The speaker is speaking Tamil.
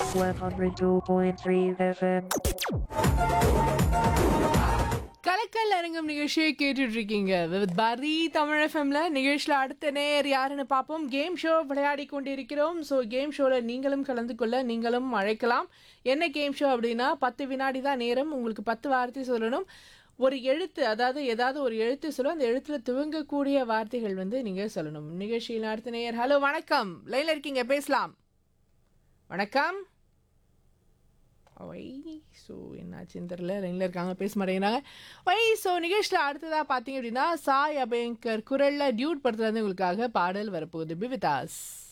102.3 FM. கலக்கல் அரங்கம் நிகழ்ச்சியை கேட்டுட்டு இருக்கீங்க வித் பாரதி தமிழ் எஃப்எம்ல நிகழ்ச்சியில் அடுத்த நேர் யாருன்னு பார்ப்போம் கேம் ஷோ விளையாடி கொண்டிருக்கிறோம் ஸோ கேம் ஷோவில் நீங்களும் கலந்து கொள்ள நீங்களும் அழைக்கலாம் என்ன கேம் ஷோ அப்படின்னா பத்து வினாடி தான் நேரம் உங்களுக்கு பத்து வார்த்தை சொல்லணும் ஒரு எழுத்து அதாவது ஏதாவது ஒரு எழுத்து சொல்லும் அந்த எழுத்துல துவங்கக்கூடிய வார்த்தைகள் வந்து நீங்க சொல்லணும் நிகழ்ச்சியில் அடுத்த நேயர் ஹலோ வணக்கம் லைன்ல இருக்கீங்க பேசலாம் வணக்கம் ஒய் ஸோ என்னாச்சுன்னு தெரில லைனில் இருக்காங்க பேச மாட்டேங்கிறாங்க ஒய் ஸோ நிகழ்ச்சியில் அடுத்ததாக பார்த்தீங்க அப்படின்னா சாய் அபயங்கர் குரலில் டியூட் படத்துலேருந்து உங்களுக்காக பாடல் வரப்போகுது பிவிதாஸ்